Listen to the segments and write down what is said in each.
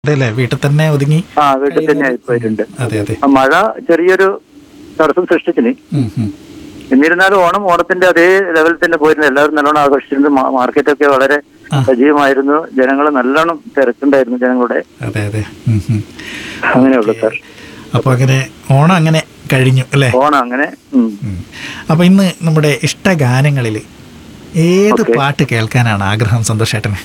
അതെല്ലേ വീട്ടിൽ തന്നെ ഒതുങ്ങി ആ വീട്ടിൽ തന്നെ ആയിപ്പോയിട്ടുണ്ട് അതെ അതെ ആ, മഴ ചെറിയൊരു തടസ്സം സൃഷ്ടിച്ചിന് ഉം, ഉം. എന്നിരുന്നാലും ഓണം ഓണത്തിന്റെ അതേ ലെവലിൽ തന്നെ പോയിരുന്നു എല്ലാവരും നല്ലോണം ആഘോഷിച്ചിരുന്നു മാ- മാർക്കറ്റൊക്കെ വളരെ ആ. സജീവമായിരുന്നു ജനങ്ങൾ നല്ലോണം തിരക്കുണ്ടായിരുന്നു ജനങ്ങളുടെ അതെ അതെ ഉം, ഉം. അങ്ങനെയുള്ളൂ സാർ അപ്പൊ അങ്ങനെ ഓണം അങ്ങനെ കഴിഞ്ഞു അല്ലേ ഓണം അങ്ങനെ ഉം. ഉം. അപ്പൊ ഇന്ന് നമ്മുടെ ഇഷ്ട ഗാനങ്ങളിൽ ഏത് ഓക്കേ. പാട്ട് കേൾക്കാനാണ് ആഗ്രഹം സന്തോഷേട്ടന്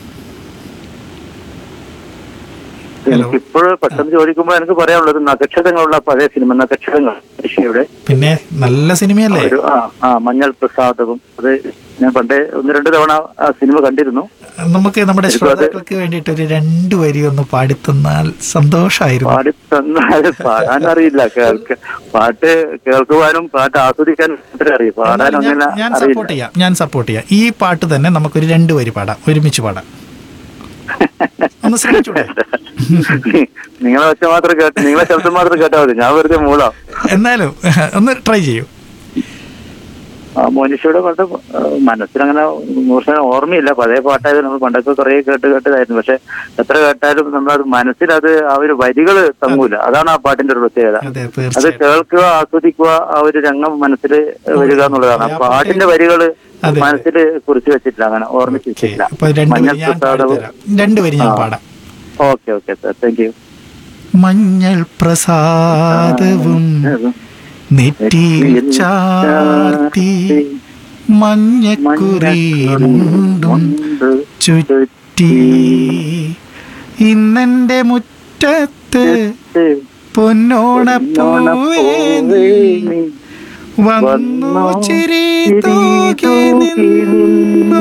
ഹലോ. എനിക്കിപ്പോൾ പെട്ടെന്ന് ചോദിക്കുമ്പോൾ എനിക്ക് പറയാനുള്ളത് നക്ഷത്രങ്ങളുള്ള പഴയ സിനിമ നക്ഷത്രങ്ങൾ ഋഷിയുടെ പിന്നെ നല്ല സിനിമയല്ലേ ഒരു ആ ആ മഞ്ഞൾ പ്രസാദവും അത് ഞാൻ പണ്ടേ ഒന്ന് രണ്ട് തവണ ആ സിനിമ കണ്ടിരുന്നു നമുക്ക് നമ്മുടെ എനിക്കും അത് ശ്രോതാക്കൾക്ക് വേണ്ടിയിട്ട് ഒരു രണ്ടു വരി ഒന്ന് പാടിത്തന്നാൽ സന്തോഷമായിരുന്നു പാടി തന്നാൽ പാടാൻ അറിയില്ല കേൾക്ക പാട്ട് കേൾക്കുവാനും പാട്ട് ആസ്വദിക്കാനും മാത്രമേ അറിയൂ പാടാനും ഞാൻ- അങ്ങനെ ഞാൻ സപ്പോർട്ട് അറിയില്ല ചെയ്യാം ഞാൻ സപ്പോർട്ട് ചെയ്യാം ഈ പാട്ട് തന്നെ നമുക്കൊരു രണ്ടു വരി പാടാം ഒരുമിച്ച് പാടാം ഒന്ന് ശ്രമിച്ചൂടെ നിങ്ങളെ ഒച്ച മാത്രം കേട്ട് നിങ്ങളെ ശബ്ദം മാത്രം കേട്ടാൽ മതി ഞാൻ വെറുതെ മൂളാം എന്നാലും ഒന്ന് ട്രൈ ചെയ്യൂ ആ മോനിഷയുടെ പാട്ട് ആ, മനസ്സിലങ്ങനെ നൂറ് ശതമാനം ഓർമ്മയില്ല പഴയ പാട്ടായത് നമ്മൾ പണ്ടൊക്കെ കുറെ കേട്ട് കേട്ടതായിരുന്നു പക്ഷെ എത്ര കേട്ടാലും നമ്മളത് മനസ്സിലത് ആ ഒരു വരികൾ തങ്ങൂല അതാണ് ആ പാട്ടിന്റെ ഒരു പ്രത്യേകത അതെ അത് തീർച്ചയായും കേൾക്കുക ആസ്വദിക്കുക ആ ഒരു രംഗം മനസ്സിൽ വരിക എന്നുള്ളതാണ് ആ പാട്ടിന്റെ വരികള് അതെ. മനസ്സിൽ കുറിച്ച് വെച്ചിട്ടില്ല അങ്ങനെ ഓർമ്മിച്ച് ഓക്കെ വെച്ചിട്ടില്ല അപ്പൊ രണ്ടു വരി മഞ്ഞൾ ഞാൻ പ്രസാദവും പാടിത്തരാം രണ്ടു വരി ഞാൻ ആ. പാടാം okay okay sir thank you മഞ്ഞൾ പ്രസാദവും നെറ്റിയിൽ ചാർത്തി മഞ്ഞക്കുറി മുണ്ടും ചുറ്റി ഇന്നെന്റെ മുറ്റത്ത് പൊന്നോണപ്പൂവേ നീ വന്നു ചിരി തൂകി നിന്നു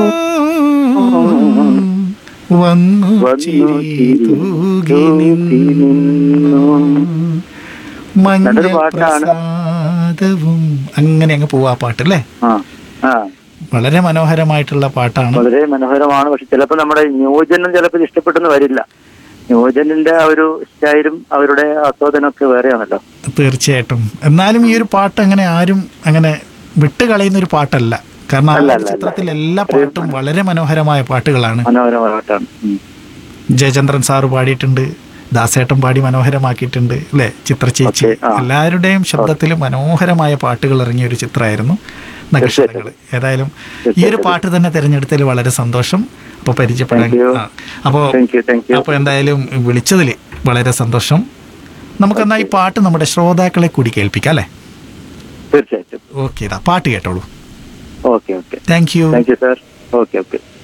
വന്നു ചിരി തൂകി നിന്നു മഞ്ഞൾ നല്ലൊരു പാട്ടാണ്. പ്രസാദവും അങ്ങനെ അങ്ങ് പോവാ പാട്ട് അല്ലേ ആ ആ വളരെ മനോഹരമായിട്ടുള്ള പാട്ടാണ് വളരെ മനോഹരമാണ് പക്ഷെ ചിലപ്പോൾ നമ്മുടെ ന്യൂജനും ചിലപ്പോൾ ഇഷ്ടപ്പെട്ടെന്ന് വരില്ല ന്യൂജനിന്റെ ആ ഒരു സ്റ്റൈലും അവരുടെ ആസ്വാദനമൊക്കെ വേറെയാണല്ലോ തീർച്ചയായിട്ടും എന്നാലും ഈ ഒരു പാട്ട് അങ്ങനെ ആരും അങ്ങനെ വിട്ടുകളയുന്ന ഒരു പാട്ടല്ല കാരണം ആ അല്ല, ഒരു അല്ല, അല്ല. ചിത്രത്തിൽ എല്ലാ പാട്ടും വളരെ മനോഹരമായ പാട്ടുകളാണ് മനോഹരമായ പാട്ടാണ് ഉം. ജയചന്ദ്രൻ സാറ് പാടിയിട്ടുണ്ട് ദാസേട്ടൻ പാടി മനോഹരമാക്കിയിട്ടുണ്ട് അല്ലെ ചിത്രചേച്ചി ഓക്കേ, ആ. എല്ലാവരുടെയും ശബ്ദത്തിൽ മനോഹരമായ പാട്ടുകൾ ഇറങ്ങിയ ഒരു ചിത്രമായിരുന്നു നക്ഷത്രങ്ങൾ ഏതായാലും ഈ ഒരു പാട്ട് തന്നെ തിരഞ്ഞെടുത്തതിൽ വളരെ സന്തോഷം അപ്പോൾ പരിചയപ്പെടാൻ Thank you. ആ. അപ്പോൾ താങ്ക് യു താങ്ക് യു അപ്പോൾ എന്തായാലും വിളിച്ചതിൽ വളരെ സന്തോഷം നമുക്കെന്നാ ഈ പാട്ട് നമ്മുടെ ശ്രോതാക്കളെ കൂടി കേൾപ്പിക്കാം അല്ലേ തീർച്ചയായിട്ടും ഓക്കെ ഇതാ പാട്ട് കേട്ടോളൂ okay okay thank you thank you sir okay okay